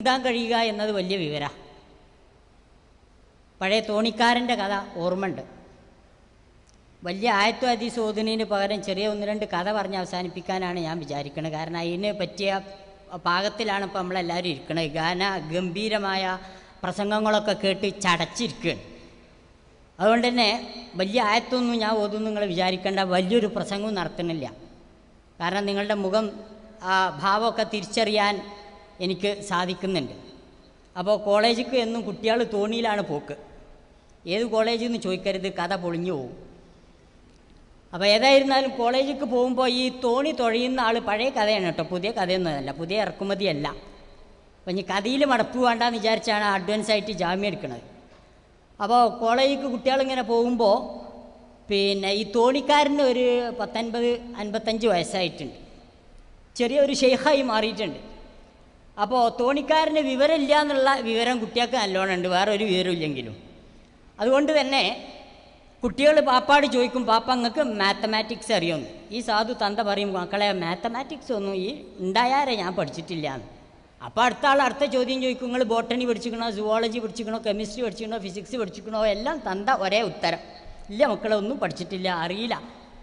നീന്താൻ കഴിയുക എന്നത് വലിയ വിവര പഴയ തോണിക്കാരൻ്റെ കഥ ഓർമ്മയുണ്ട് വലിയ ആയത്വ ഹദീസ് ഓതുന്നതിന് പകരം ചെറിയ ഒന്ന് രണ്ട് കഥ പറഞ്ഞ് അവസാനിപ്പിക്കാനാണ് ഞാൻ വിചാരിക്കുന്നത് കാരണം അതിന് പറ്റിയ പാകത്തിലാണ് ഇപ്പോൾ നമ്മളെല്ലാവരും ഇരിക്കുന്നത് ഗാന ഗംഭീരമായ പ്രസംഗങ്ങളൊക്കെ കേട്ട് ചടച്ചിരിക്കുകയാണ് അതുകൊണ്ട് തന്നെ വലിയ ആയത്തൊന്നും ഞാൻ ഓതുന്നു നിങ്ങൾ വിചാരിക്കേണ്ട വലിയൊരു പ്രസംഗവും നടത്തുന്നില്ല കാരണം നിങ്ങളുടെ മുഖം ആ ഭാവമൊക്കെ തിരിച്ചറിയാൻ എനിക്ക് സാധിക്കുന്നുണ്ട് അപ്പോൾ കോളേജിക്ക് എന്നും കുട്ടികൾ തോണിയിലാണ് പോക്ക് ഏത് കോളേജിൽ നിന്ന് ചോദിക്കരുത് കഥ പൊളിഞ്ഞു പോകും അപ്പോൾ ഏതായിരുന്നാലും കോളേജിലേക്ക് പോകുമ്പോൾ ഈ തോണി തുഴയുന്ന ആൾ പഴയ കഥയാണ് കേട്ടോ പുതിയ കഥയൊന്നുമല്ല പുതിയ ഇറക്കുമതിയല്ല അപ്പം ഇനി കഥയിൽ മടപ്പ് വേണ്ടാന്ന് വിചാരിച്ചാണ് അഡ്വാൻസ് ആയിട്ട് ജാമ്യം എടുക്കുന്നത് അപ്പോൾ കോളേജിലേക്ക് കുട്ടികളിങ്ങനെ പോകുമ്പോൾ പിന്നെ ഈ തോണിക്കാരന് ഒരു പത്തൊൻപത് അൻപത്തഞ്ച് വയസ്സായിട്ടുണ്ട് ചെറിയൊരു ഷെയ്ഖായി മാറിയിട്ടുണ്ട് അപ്പോൾ തോണിക്കാരന് വിവരമില്ല എന്നുള്ള വിവരം കുട്ടികൾക്ക് നല്ലോണം ഉണ്ട് വേറെ ഒരു വിവരമില്ലെങ്കിലും അതുകൊണ്ട് തന്നെ കുട്ടികൾ പാപ്പാട് ചോദിക്കും പാപ്പ നിങ്ങൾക്ക് മാത്തമാറ്റിക്സ് അറിയുമെന്ന് ഈ സാധു തന്ത പറയും മക്കളെ മാത്തമാറ്റിക്സ് ഒന്നും ഈ ഉണ്ടായാരെ ഞാൻ പഠിച്ചിട്ടില്ല എന്ന് അപ്പോൾ അടുത്ത ആൾ അടുത്ത ചോദ്യം ചോദിക്കും നിങ്ങൾ ബോട്ടണി പഠിച്ചിക്കണോ സുവോളജി പഠിച്ചിക്കണോ കെമിസ്ട്രി പഠിച്ചിക്കണോ ഫിസിക്സ് പഠിച്ചിക്കണോ എല്ലാം തന്ത ഒരേ ഉത്തരം ഇല്ല മക്കളെ ഒന്നും പഠിച്ചിട്ടില്ല അറിയില്ല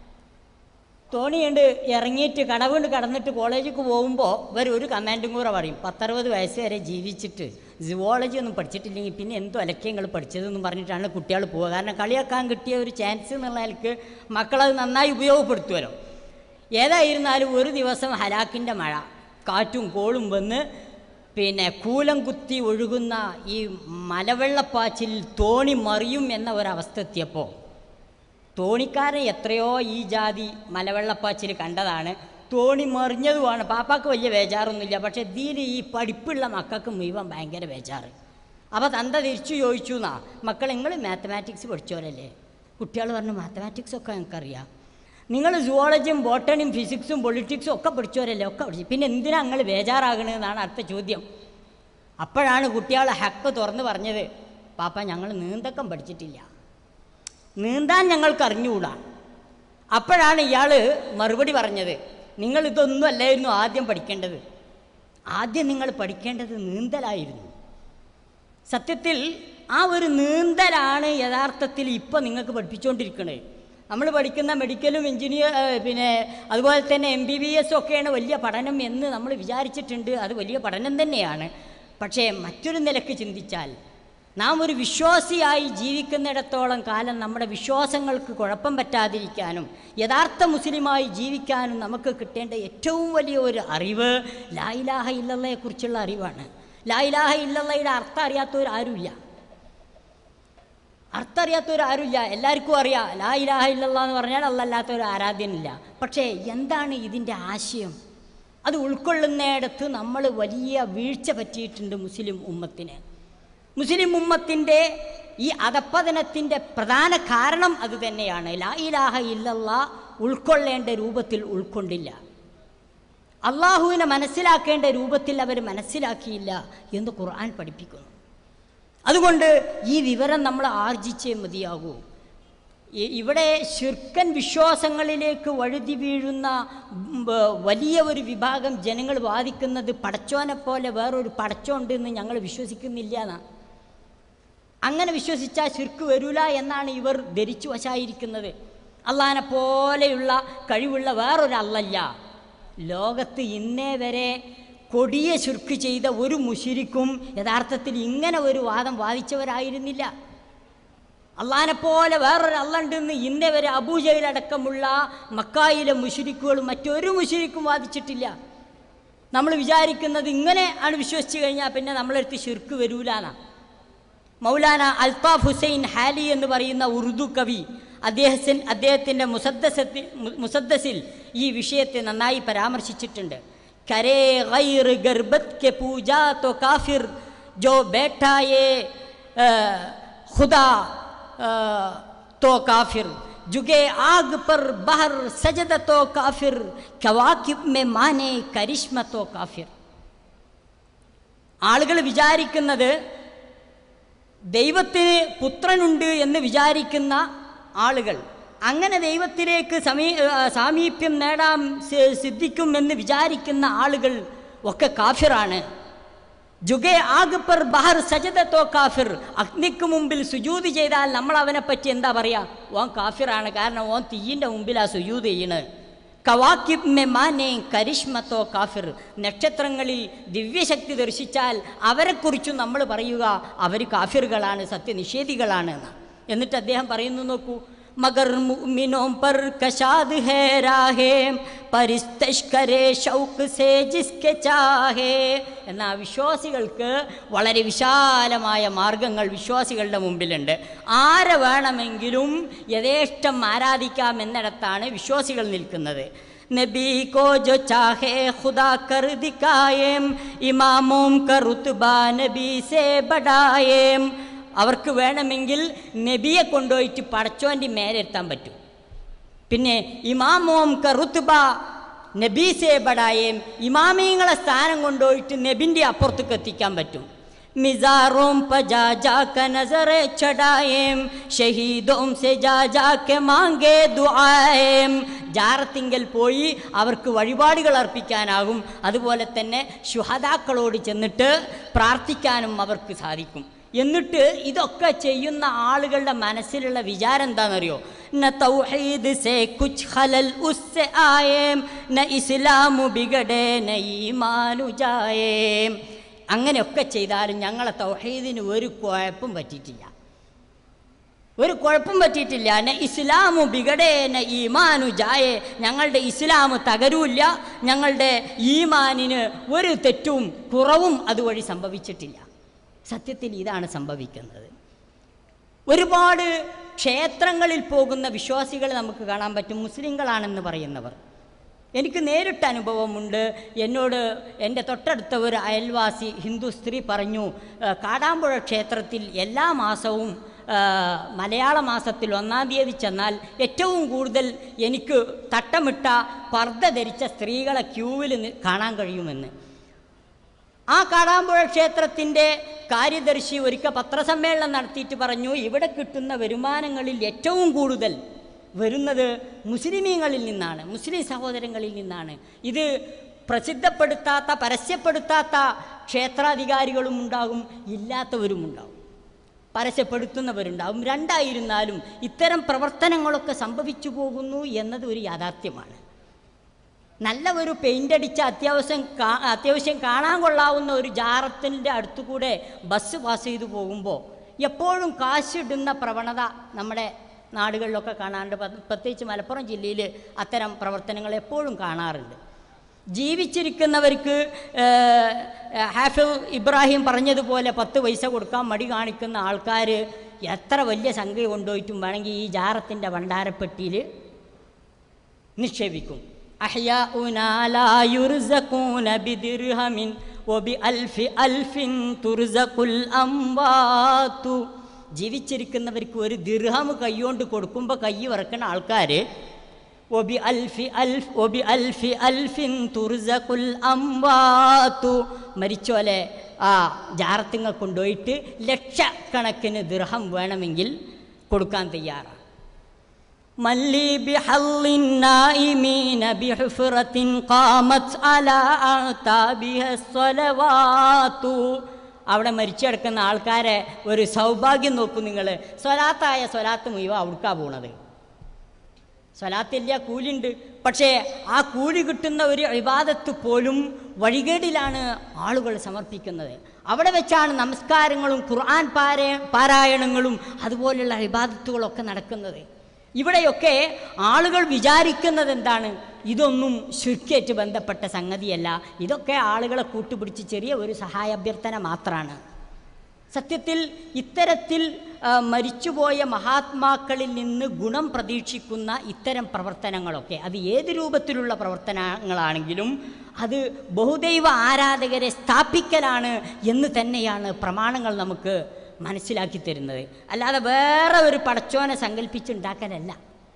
തോണിയുണ്ട് ഇറങ്ങിയിട്ട് കടവുകൊണ്ട് കടന്നിട്ട് കോളേജിലേക്ക് പോകുമ്പോൾ ഇവർ ഒരു കമാൻഡും കൂടെ പറയും പത്തറുപത് വയസ്സ് വരെ ജീവിച്ചിട്ട് സുവോളജി ഒന്നും പഠിച്ചിട്ടില്ലെങ്കിൽ പിന്നെ എന്തോ അലക്യം നിങ്ങൾ പഠിച്ചതെന്നും പറഞ്ഞിട്ടാണ് കുട്ടികൾ പോവുക കാരണം കളിയാക്കാൻ കിട്ടിയ ഒരു ചാൻസ് എന്നുള്ള നിലക്ക് മക്കളത് നന്നായി ഉപയോഗപ്പെടുത്തുമല്ലോ ഏതായിരുന്നാലും ഒരു ദിവസം ഹലാക്കിൻ്റെ മഴ കാറ്റും കോളും വന്ന് പിന്നെ കൂലം കുത്തി ഒഴുകുന്ന ഈ മലവെള്ളപ്പാച്ചിൽ തോണി മറിയും എന്ന ഒരവസ്ഥ എത്തിയപ്പോൾ തോണിക്കാരൻ എത്രയോ ഈ ജാതി മലവെള്ളപ്പാച്ചിൽ കണ്ടതാണ് തോണി മറിഞ്ഞതുമാണ് പാപ്പാക്ക് വലിയ ബേജാറൊന്നുമില്ല പക്ഷേ ഇതിൽ ഈ പഠിപ്പുള്ള മക്കൾക്ക് മുഴുവൻ ഭയങ്കര ബേജാറ് അപ്പോൾ തന്ത തിരിച്ചു ചോദിച്ചു എന്നാ മക്കൾ നിങ്ങൾ മാത്തമാറ്റിക്സ് പഠിച്ചോരല്ലേ കുട്ടികൾ പറഞ്ഞു മാത്തമാറ്റിക്സ് ഒക്കെ ഞങ്ങൾക്കറിയാം നിങ്ങൾ സുവോളജിയും ബോട്ടണിയും ഫിസിക്സും പൊളിറ്റിക്സും ഒക്കെ പഠിച്ചോരല്ലേ ഒക്കെ പഠിച്ചു പിന്നെ എന്തിനാ നിങ്ങൾ ബേജാറാകണമെന്നാണ് അടുത്ത ചോദ്യം അപ്പോഴാണ് കുട്ടികളെ ഹക്ക് തുറന്ന് പറഞ്ഞത് പാപ്പ ഞങ്ങൾ നീന്തക്കം പഠിച്ചിട്ടില്ല നീന്താൻ ഞങ്ങൾക്ക് അറിഞ്ഞുകൂടാ അപ്പോഴാണ് ഇയാൾ മറുപടി പറഞ്ഞത് നിങ്ങൾ ഇതൊന്നും അല്ലായിരുന്നു ആദ്യം പഠിക്കേണ്ടത് ആദ്യം നിങ്ങൾ പഠിക്കേണ്ടത് നീന്തലായിരുന്നു സത്യത്തിൽ ആ ഒരു നീന്തലാണ് യഥാർത്ഥത്തിൽ ഇപ്പം നിങ്ങൾക്ക് പഠിപ്പിച്ചുകൊണ്ടിരിക്കുന്നത് നമ്മൾ പഠിക്കുന്ന മെഡിക്കലും എഞ്ചിനീയർ പിന്നെ അതുപോലെ തന്നെ എം ബി ബി എസും ഒക്കെയാണ് വലിയ പഠനം എന്ന് നമ്മൾ വിചാരിച്ചിട്ടുണ്ട് അത് വലിയ പഠനം തന്നെയാണ് പക്ഷേ മറ്റൊരു നിലക്ക് ചിന്തിച്ചാൽ നാം ഒരു വിശ്വാസിയായി ജീവിക്കുന്നിടത്തോളം കാലം നമ്മുടെ വിശ്വാസങ്ങൾക്ക് കുഴപ്പം പറ്റാതിരിക്കാനും യഥാർത്ഥ മുസ്ലിമായി ജീവിക്കാനും നമുക്ക് കിട്ടേണ്ട ഏറ്റവും വലിയ ഒരു അറിവ് ലായിലാഹ ഇല്ലല്ലയെക്കുറിച്ചുള്ള അറിവാണ് ലായിലാഹ ഇല്ലല്ലയുടെ അർത്ഥം അറിയാത്തവരാരുമില്ല അർത്ഥം അറിയാത്തവരാരുമില്ല എല്ലാവർക്കും അറിയാം ലാ ഇലാഹ ഇല്ലല്ലാ എന്ന് പറഞ്ഞാൽ അല്ലല്ലാത്തവർ ആരാധ്യനില്ല പക്ഷേ എന്താണ് ഇതിൻ്റെ ആശയം അത് ഉൾക്കൊള്ളുന്നിടത്ത് നമ്മൾ വലിയ വീഴ്ച പറ്റിയിട്ടുണ്ട് മുസ്ലിം ഉമ്മത്തിന് മുസ്ലിം ഉമ്മത്തിൻ്റെ ഈ അധപ്പതനത്തിൻ്റെ പ്രധാന കാരണം അത് തന്നെയാണ് ലാ ഇലാഹ ഇല്ലല്ല ഉൾക്കൊള്ളേണ്ട രൂപത്തിൽ ഉൾക്കൊണ്ടില്ല അള്ളാഹുവിനെ മനസ്സിലാക്കേണ്ട രൂപത്തിൽ അവർ മനസ്സിലാക്കിയില്ല എന്ന് ഖുർആൻ പഠിപ്പിക്കുന്നു അതുകൊണ്ട് ഈ വിവരം നമ്മൾ ആർജിച്ചേ മതിയാകൂ ഇ- ഇവിടെ ശിർക്കൻ വിശ്വാസങ്ങളിലേക്ക് വഴുതി വീഴുന്ന ഉം, ബ- വലിയ ഒരു വിഭാഗം ജനങ്ങൾ വാദിക്കുന്നത് പടച്ചോനെ പോലെ വേറൊരു പടച്ചോണ്ട് എന്ന് ഞങ്ങൾ വിശ്വസിക്കുന്നില്ല എന്നാണ് അങ്ങനെ വിശ്വസിച്ചാൽ ശിർക്ക് വരൂല എന്നാണ് ഇവർ ധരിച്ചു വശായിരിക്കുന്നത് അള്ളാനെ പോലെയുള്ള കഴിവുള്ള വേറൊരു അല്ലല്ല ലോകത്ത് ഇന്നേ വരെ കൊടിയ ശുർക്ക് ചെയ്ത ഒരു മുഷിരിക്കും യഥാർത്ഥത്തിൽ ഇങ്ങനെ ഒരു വാദം വാദിച്ചവരായിരുന്നില്ല അള്ളാനെ പോലെ വേറൊരു അല്ലുണ്ടെന്ന് ഇന്നേ വരെ അബൂജയിലടക്കമുള്ള മക്കായിലെ മുഷിരിക്കുകളും മറ്റൊരു മുഷിരിക്കും വാദിച്ചിട്ടില്ല നമ്മൾ വിചാരിക്കുന്നത് ഇങ്ങനെ ആണ് വിശ്വസിച്ച് കഴിഞ്ഞാൽ പിന്നെ നമ്മളെടുത്ത് ശിർക്ക് വരൂലാന്നാ മൗലാന അൽത്താഫ് ഹുസൈൻ ഹാലി എന്ന് പറയുന്ന ഉറുദു കവി അദ്ദേഹത്തിൻ അദ്ദേഹത്തിൻ്റെ മുസദ്ദസത്തിൽ മുസദ്ദസിൽ ഈ വിഷയത്തെ നന്നായി പരാമർശിച്ചിട്ടുണ്ട് കരേ ഗൈർ ഗർബത് കെ പൂജാ തോ കാഫിർ ജോ ബേഠായേ ഖുദാ तो काफिर जुगे आग पर बहर सजद तो काफिर कवाकिब में माने കരിഷ്മ तो കാഫിർ ആളുകൾ വിചാരിക്കുന്നത് ദൈവത്തിന് പുത്രനുണ്ട് എന്ന് വിചാരിക്കുന്ന ആളുകൾ അങ്ങനെ ദൈവത്തിലേക്ക് സമീ ആ, സാമീപ്യം നേടാൻ സി- സിദ്ധിക്കും എന്ന് വിചാരിക്കുന്ന ആളുകൾ ഒക്കെ കാഫിറാണ് ജുഗേ ആഗ് പർ ബഹർ സജദത്തോ കാഫിർ അഗ്നിക്ക് മുമ്പിൽ സുജൂത് ചെയ്താൽ നമ്മൾ അവനെ പറ്റി എന്താ പറയാ ഓൻ കാഫിറാണ് കാരണം ഓൻ തീയിൻ്റെ മുമ്പിലാ സുജൂത് ചെയ്യണത് കവാക്കിബ് മെ മാനെ കരിഷ്മത്തോ കാഫിർ നക്ഷത്രങ്ങളിൽ ദിവ്യശക്തി ദർശിച്ചാൽ അവരെക്കുറിച്ചും നമ്മൾ പറയുക അവർ കാഫിറുകളാണ് സത്യനിഷേധികളാണ് എന്ന് എന്നിട്ട് അദ്ദേഹം പറയുന്നു നോക്കൂ മഗർ മുഅ്മിനോം പർ കശാദ് ഹേ രാഹേ പരിസ്തഷ്കരേ ഷൗക്ക് സേ ജിസ്കെ ചാഹേ എന്ന വിശ്വാസികൾക്ക് വളരെ വിശാലമായ മാർഗങ്ങൾ വിശ്വാസികളുടെ മുമ്പിലുണ്ട് ആരെ വേണമെങ്കിലും യഥേഷ്ടം ആരാധിക്കാം എന്നിടത്താണ് വിശ്വാസികൾ നിൽക്കുന്നത് നബി കോ ജോ ചാഹേ ഖുദാ കർ ദിക്കായേം ഇമാമോം കർ റുത്ബാ നബി സേ ബഡായേം അവർക്ക് വേണമെങ്കിൽ നബിയെ കൊണ്ടുപോയിട്ട് പടച്ചോൻ്റെ മേലെത്താൻ പറ്റും പിന്നെ ഇമാമോം കറുത്തുബ നബീസേ ബടായേം ഇമാമീങ്ങളെ സ്ഥാനം കൊണ്ടുപോയിട്ട് നബിൻ്റെ അപ്പുറത്തേക്ക് എത്തിക്കാൻ പറ്റും മിസാറോം പജാ ജാക്ക നസറെ ചടായേം ഷഹീദോം സെ ജാ ജാക്കെ മാങ്കേ ദുആയേം ജാറത്തിങ്കൽ പോയി അവർക്ക് വഴിപാടുകൾ അർപ്പിക്കാനാകും അതുപോലെ തന്നെ ശുഹദാക്കളോട് ചെന്നിട്ട് പ്രാർത്ഥിക്കാനും അവർക്ക് സാധിക്കും എന്നിട്ട് ഇതൊക്കെ ചെയ്യുന്ന ആളുകളുടെ മനസ്സിലുള്ള വിചാരം എന്താണെന്നറിയോ ന തൗഹീദ് സേ കുച്ച് ഖലൽ ഉസ്സെ ആയേം ന ഇസ്ലാമു ബിഗഡേ ന ഈമാനു ജായേം അങ്ങനെയൊക്കെ ചെയ്താലും ഞങ്ങളെ തൗഹീദിന് ഒരു കുഴപ്പം പറ്റിയിട്ടില്ല ഒരു കുഴപ്പം പറ്റിയിട്ടില്ല ന ഇസ്ലാമു ബിഗഡേ ന ഈമാനു ജായേ ഞങ്ങളുടെ ഇസ്ലാം തകരൂല്ല ഞങ്ങളുടെ ഈമാനിന് ഒരു തെറ്റും കുറവും അതുവഴി സംഭവിച്ചിട്ടില്ല സത്യത്തിൽ ഇതാണ് സംഭവിക്കുന്നത് ഒരുപാട് ക്ഷേത്രങ്ങളിൽ പോകുന്ന വിശ്വാസികളെ നമുക്ക് കാണാൻ പറ്റും മുസ്ലിങ്ങളാണെന്ന് പറയുന്നവർ എനിക്ക് നേരിട്ട് അനുഭവമുണ്ട് എന്നോട് എൻ്റെ തൊട്ടടുത്ത ഒരു അയൽവാസി ഹിന്ദു സ്ത്രീ പറഞ്ഞു "ഏഹ്, കാടാമ്പുഴ ക്ഷേത്രത്തിൽ എല്ലാ മാസവും ഏഹ്, മലയാള മാസത്തിൽ ഒന്നാം തീയതി ചെന്നാൽ ഏറ്റവും കൂടുതൽ എനിക്ക് തട്ടമിട്ട പർദ്ദ ധരിച്ച സ്ത്രീകളെ ക്യൂവിൽ നി- കാണാൻ കഴിയുമെന്ന് ആ കാടാമ്പുഴ ക്ഷേത്രത്തിൻ്റെ കാര്യദർശി ഒരിക്കൽ പത്രസമ്മേളനം നടത്തിയിട്ട് പറഞ്ഞു ഇവിടെ കിട്ടുന്ന വരുമാനങ്ങളിൽ ഏറ്റവും കൂടുതൽ വരുന്നത് മുസ്ലിമീങ്ങളിൽ നിന്നാണ് മുസ്ലിം സഹോദരങ്ങളിൽ നിന്നാണ് ഇത് പ്രസിദ്ധപ്പെടുത്താത്ത പരസ്യപ്പെടുത്താത്ത ക്ഷേത്രാധികാരികളും ഉണ്ടാകും ഇല്ലാത്തവരും ഉണ്ടാകും പരസ്യപ്പെടുത്തുന്നവരുണ്ടാകും രണ്ടായിരുന്നാലും ഇത്തരം പ്രവർത്തനങ്ങളൊക്കെ സംഭവിച്ചു പോകുന്നു എന്നത് ഒരു യാഥാർത്ഥ്യമാണ് നല്ല ഒരു പെയിൻ്റ് അടിച്ച അത്യാവശ്യം കാ അത്യാവശ്യം കാണാൻ കൊള്ളാവുന്ന ഒരു ജാറത്തിൻ്റെ അടുത്തുകൂടെ ബസ് പാസ് ചെയ്തു പോകുമ്പോൾ എപ്പോഴും കാശിടുന്ന പ്രവണത നമ്മുടെ നാടുകളിലൊക്കെ കാണാറുണ്ട് പ- പ്രത്യേകിച്ച് മലപ്പുറം ജില്ലയിൽ അത്തരം പ്രവർത്തനങ്ങൾ എപ്പോഴും കാണാറുണ്ട് ജീവിച്ചിരിക്കുന്നവർക്ക് ഏഹ്, ഹാഫിൽ ഇബ്രാഹിം പറഞ്ഞതുപോലെ പത്ത് പൈസ കൊടുക്കാൻ മടി കാണിക്കുന്ന ആൾക്കാർ എത്ര വലിയ സംഖ്യ കൊണ്ടുപോയിട്ടും വേണമെങ്കിൽ ഈ ജാറത്തിൻ്റെ ഭണ്ഡാരപ്പെട്ടിയിൽ നിക്ഷേപിക്കും അഹ്യാഉനാ ലാ യുർസഖൂന ബിദിർഹമിൻ വബിഅൽഫി അൽഫിൻ തുർസഖുൽ അംവാതു ജീവിച്ചിരിക്കുന്നവർക്ക് ഒരു ദിർഹം കൈകൊണ്ട് കൊടുക്കുമ്പോൾ കൈ വിറക്കുന്ന ആൾക്കാർ ഒബി അൽഫി അൽഫ് ഒബി അൽഫി അൽഫിൻ തുർസഖുൽ അംവാതു മരിച്ചോലെ ആ ജാറത്തിങ്ങ കൊണ്ടുപോയിട്ട് ലക്ഷക്കണക്കിന് ദിർഹം വേണമെങ്കിൽ കൊടുക്കാൻ തയ്യാറാണ് من لي بحظ النائمين بحفرة قامت على أعتابها الصلوات അവിടെ മരിച്ചു കിടക്കുന്ന ആൾക്കാരെ ഒരു സൗഭാഗ്യം നോക്കും നിങ്ങൾ സ്വലാത്തായ സ്വലാത്ത് മുഴുവൻ അവിടുക്കാ പോണത് സ്വലാത്തില്ല കൂലിണ്ട് പക്ഷേ ആ കൂലി കിട്ടുന്ന ഒരു ഇബാദത്ത് പോലും വഴികേടിലാണ് ആളുകൾ സമർപ്പിക്കുന്നത് അവിടെ വെച്ചാണ് നമസ്കാരങ്ങളും ഖുർആൻ പാരായ പാരായണങ്ങളും അതുപോലുള്ള ഇബാദത്തുകളൊക്കെ നടക്കുന്നത് ഇവിടെയൊക്കെ ആളുകൾ വിചാരിക്കുന്നത് എന്താണ് ഇതൊന്നും ശുൽക്കേറ്റ് ബന്ധപ്പെട്ട സംഗതിയല്ല ഇതൊക്കെ ആളുകളെ കൂട്ടുപിടിച്ച് ചെറിയ ഒരു സഹായ അഭ്യർത്ഥന മാത്രമാണ് സത്യത്തിൽ ഇത്തരത്തിൽ ആ, മരിച്ചുപോയ മഹാത്മാക്കളിൽ നിന്ന് ഗുണം പ്രതീക്ഷിക്കുന്ന ഇത്തരം പ്രവർത്തനങ്ങളൊക്കെ അത് ഏത് രൂപത്തിലുള്ള പ്രവർത്തനങ്ങളാണെങ്കിലും അത് ബഹുദൈവ ആരാധകരെ സ്ഥാപിക്കലാണ് എന്ന് തന്നെയാണ് പ്രമാണങ്ങൾ നമുക്ക് മനസ്സിലാക്കി തരുന്നത് അല്ലാതെ വേറെ ഒരു പടച്ചോനെ സങ്കല്പിച്ചുണ്ടാക്കാനല്ല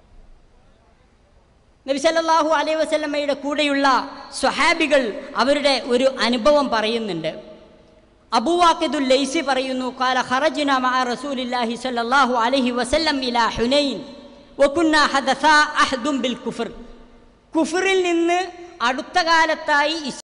നബി സല്ലല്ലാഹു അലൈഹി വസല്ലമയുടെ കൂടെയുള്ള സ്വഹാബികൾ അവരുടെ ഒരു അനുഭവം പറയുന്നുണ്ട് അബൂവാക്കിദുൽ ലൈസി പറയുന്നു കാല ഖറജ്ന മഅ റസൂലില്ലാഹി സ്വല്ലല്ലാഹു അലൈഹി വസല്ലം ഇലാ ഹുനൈൻ വകുന്ന ഹദസ അഹ്ദും ബിൽ കുഫർ കുഫറിൽ നിന്ന് അടുത്ത കാലത്തായി